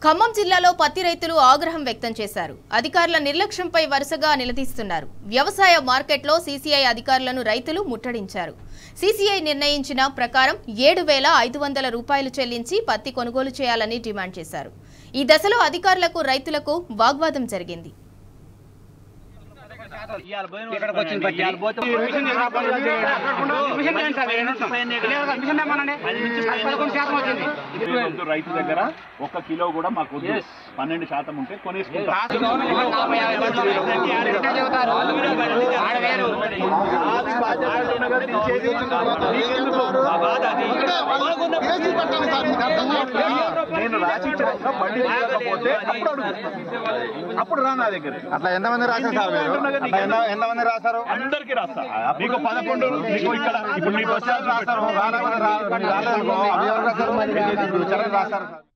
ఖమ్మం జిల్లాలో పత్తి రైతులు ఆగ్రహం వ్యక్తం చేశారు అధికారుల నిర్లక్ష్యంపై వరుసగా నిలదీస్తున్నారు వ్యవసాయ మార్కెట్లో సీసీఐ అధికారులను రైతులు ముట్టడించారు సీసీఐ నిర్ణయించిన ప్రకారం ఏడు వేల ఐదు వందల రూపాయలు చెల్లించి పత్తి కొనుగోలు చేయాలని డిమాండ్ చేశారు ఈ దశలో అధికారులకు రైతులకు వాగ్వాదం జరిగింది ఇక్కడికి వచ్చిన పత్తి. మిషన్ మిషన్ ఏంటి సార్? ఏం చేస్తాం? లేదు కదా, మిషన్ తెమ్మనండి. అది పదకొండు శాతం వచ్చింది. వద్దు రైతు దగ్గర ఒక కిలో కూడా మాకు వద్దు పన్నెండు శాతం ఉంటే కొనేసుకుంటాం రాష్ట్ర గవర్నమెంట్ నలభై యాభై బస్సులు ఎట్లా చెబుతారు? ఆడ వేరు. నేను రాసి ఇచ్చిన బండి లేకపోతే అప్పుడు అడుగు అప్పుడు రా నా దగ్గర అట్లా ఎంతమంది రాశారు సార్ మీరు అట్లా ఎంత- ఎంతమంది రాశారు అందరికి రాస్తా నీకు పదకొండు నీకు ఇక్కడ ఇప్పుడు నీ బస్ ఛార్జ్ రాశారు రాలేదు రా- రాలేదు అనుకో, అవి ఎవరు రాశారు? చరణ్ రాశారు సార్